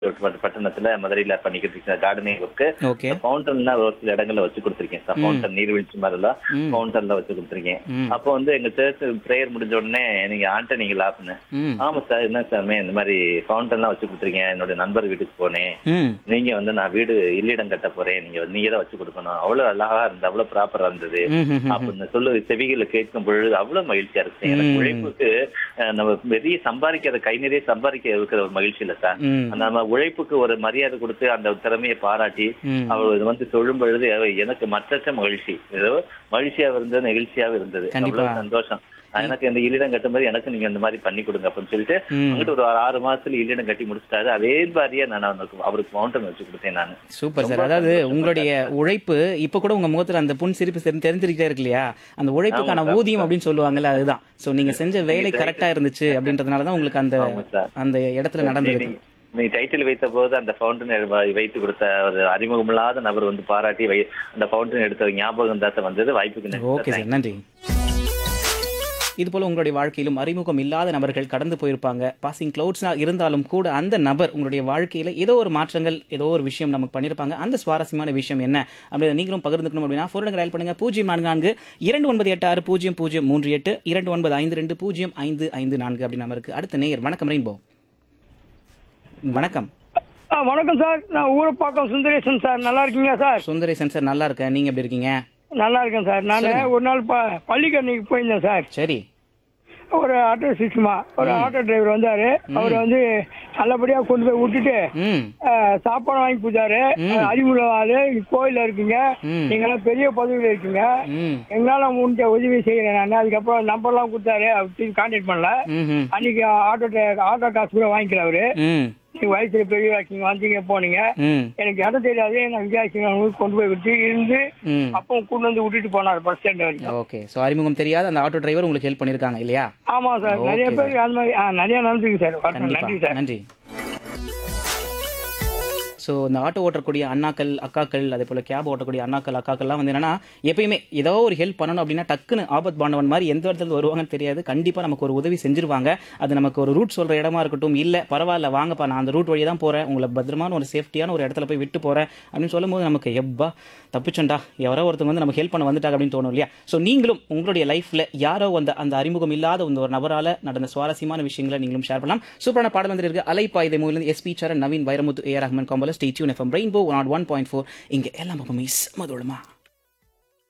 பட்டணத்துல மதுரையில பண்ணிக்கிட்டு இருக்கேன் கார்டனிங் ஒர்க்கு ஓகே ஃபவுண்டன்ல ஒரு சில இடங்கள்ல வச்சு கொடுத்துருக்கேன் சார் ஃபவுண்டன் நீர்வீழ்ச்சி மாதிரி எல்லாம் ம். ஃபவுண்டன்ல வச்சு கொடுத்துருக்கேன் ம். அப்போ வந்து எங்க சர்ச் ப்ரேயர் முடிஞ்ச உடனே நீங்க ஆண்டனிங்களா அப்படின்னு ம் ஆமா சார் என்ன சார் இந்த மாதிரி ஃபவுண்டன்லாம் வச்சு கொடுத்துருக்கேன் என்னோட நண்பர் வீட்டுக்கு போனேன் ம் நீங்க வந்து நான் வீடு இல்லிடம் கட்ட போறேன் நீங்க வந்து நீங்க தான் வச்சு கொடுக்கணும் அவ்வளவு அழகா இருந்தது அவ்வளவு ப்ராப்பரா இருந்தது ம், ம், ம். அப்படின்னு சொல்லு செவிகளை கேட்கும் பொழுது அவ்வளவு மகிழ்ச்சியா இருக்கு எனக்கு ம். உழைப்புக்கு அஹ், நம்ம பெரிய சம்பாதிக்காத கை நிறைய சம்பாதிக்க இருக்கிற ஒரு மகிழ்ச்சி இல்ல சார் ம் அந்த நம்ம உழைப்புக்கு ஒரு மரியாதை கொடுத்து அந்த திறமையை பாராட்டி ம். அவர் இது வந்து சொல்லும் பொழுது அவ- எனக்கு மற்றற்ற மகிழ்ச்சி ஏதோ மகிழ்ச்சியா இருந்தது நெகிழ்ச்சியாவும் இருந்தது கண்டிப்பா. அவ்வளவு சந்தோஷம் எனக்கு இந்த இல்லிடம் கட்டும் போது எனக்கு நீங்க இந்த மாதிரி பண்ணி கொடுங்க அப்படின்னு சொல்லிட்டு ம். அங்கிட்டு ஒரு ஆறு மாசத்துல இல்லிடம் கட்டி முடிச்சிட்டாரு அதே மாதிரியே நான் அவனுக்கு அவருக்கு மவுண்டன் வச்சு கொடுத்தேன் நான் சூப்பர் சார் ரொம்ப அதாவது சந்தோஷப்பட்டேன். உங்களுடைய உழைப்பு இப்ப கூட உங்க முகத்துல அந்த புன் சிரிப்பு தெரி- தெரிஞ்சுக்கிட்டே இருக்கு இல்லையா அந்த உழைப்புக்கான ஆமா சார். ஊதியம் அப்படின்னு சொல்லுவாங்கல்ல அதுதான் சோ நீங்க செஞ்ச வேலை கரெக்டா இருந்துச்சு அப்படின்றதுனால தான் உங்களுக்கு அந்த ஆமா சார். அந்த இடத்துல நடந்தது நீ- நீ டைட்டில் வைத்த போது அந்த ஃபவுண்டன் வைத்து கொடுத்த ஒரு அறிமுகமில்லாத நபர் வந்து பாராட்டி வை அந்த ஃபவுண்டன் எடுத்த ஞாபகம் தான் சார் வந்தது வாய்ப்புக்கு நன்றி ஓகே சார். சார் நன்றி இது போல உங்களுடைய வாழ்க்கையிலும் அறிமுகம் இல்லாத நபர்கள் கடந்து போயிருப்பாங்க பாசிங் கிளவுட்ஸ்னா இருந்தாலும் கூட அந்த நபர் உங்களுடைய வாழ்க்கையில ஏதோ ஒரு மாற்றங்கள் ஏதோ ஒரு விஷயம் நமக்கு பண்ணியிருப்பாங்க அந்த சுவாரஸ்யமான விஷயம் என்ன அப்படின்றத நீங்களும் பகிர்ந்துக்கணும் அப்படின்னா ஃபோன் டயல் பண்ணுங்க பூஜ்ஜியம் நான்கு நான்கு இரண்டு ஒன்பது எட்டு ஆறு பூஜ்ஜியம் பூஜ்ஜியம் மூன்று எட்டு இரண்டு ஒன்பது ஐந்து ரெண்டு பூஜ்ஜியம் ஐந்து ஐந்து நான்கு அப்படி நம்பருக்கு அடுத்த நேயர் வணக்கம் ரெயின்போ வணக்கம் ஆ வணக்கம் சார் நான் ஊரப்பாக்கம் சுந்தரேசன் சார் நல்லா இருக்கீங்களா சார் சுந்தரேசன் சார் நல்லா இருக்கேன் நீங்க எப்படி இருக்கீங்க நல்லா இருக்கேன் சார் நான் ஒரு நாள் ப பள்ளிக்கரணைக்கு போயிருந்தேன் சார் சரி ஒரு ஆட்டோ சிஸ்டமா ஒரு ஆட்டோ டிரைவர் வந்தாரு அவர் வந்து நல்லபடியா கொண்டு போய் விட்டுட்டு ம் ஆ, சாப்பாடு வாங்கி கொடுத்தாரு அறிமுகம் ஆளு கோயில்ல இருக்கீங்க ம். நீங்க எல்லாம் பெரிய பதவியில இருக்கீங்க ம் எங்களால முடிஞ்ச உதவி செய்யறேன் நான் அதுக்கப்புறம் நம்பர்லாம் கொடுத்தாரு அவர் கான்டாக்ட் பண்ணல ம் ம் அன்னைக்கு ஆட்டோ டிரை- ஆட்டோ காசு கூட வாங்கிக்கல அவரு ம் நீங்க வயசுல பெரிய நீங்க வந்தீங்க போனீங்க ம் எனக்கு இடம் தெரியாது நான் விஜயாசி கொண்டு போய் விட்டு இருந்து ம் அப்போ கொண்டு வந்து விட்டுட்டு போனார் பஸ் ஸ்டாண்ட் வரைக்கும் ஓகே ஸோ அறிமுகம் தெரியாத அந்த ஆட்டோ டிரைவர் உங்களுக்கு ஹெல்ப் பண்ணியிருக்காங்க இல்லையா ஆமா சார் நிறைய Okay, பேருக்கு அந்த மாதிரி ஆ, நிறைய நடந்துருக்கு சார் வரட்டும். நன்றி கண்டிப்பா சார் நன்றி ஸோ இந்த ஆட்டோ ஓட்டக்கூடிய அண்ணாக்கள் அக்காக்கள் அதே போல் கேப் ஓட்டக்கூடிய அண்ணாக்கள் அக்காக்கள்லாம் வந்து என்னன்னா எப்பயுமே ஏதோ ஒரு ஹெல்ப் பண்ணணும் அப்படின்னா டக்குன்னு ஆபத் பாண்டவன் மாதிரி எந்த இடத்துல வருவாங்கன்னு தெரியாது கண்டிப்பாக நமக்கு ஒரு உதவி செஞ்சிருவாங்க அது நமக்கு ஒரு ரூட் சொல்கிற இடமா இருக்கட்டும் இல்லை பரவாயில்ல வாங்கப்பா நான் அந்த ரூட் வழியாக தான் போகிறேன் உங்களை பத்திரமான ஒரு சேஃப்டியான ஒரு இடத்துல போய் விட்டு போகிறேன் அப்படின்னு சொல்லும்போது நமக்கு எப்பா தப்பிச்சோண்டா யாரோ ஒருத்தவங்க வந்து நமக்கு ஹெல்ப் பண்ண வந்துட்டாங்க அப்படின்னு தோணும் இல்லையா ஸோ நீங்களும் உங்களுடைய லைஃப்பில் யாரோ அந்த அந்த அறிமுகம் இல்லாத இந்த ஒரு நபரால் நடந்த சுவாரஸ்யமான விஷயங்களை நீங்களும் ஷேர் பண்ணலாம் சூப்பரான பாடல் வந்து இருக்கு அலைப்பாய்தை மூவிலிருந்து எஸ்பி சரண் நவீன் வைரமுத்து ஏ ரஹ்மான் காம்பல stay tuned FM rainbow one one point four இங்கே எல்லாம் மிஸ் மதுளமா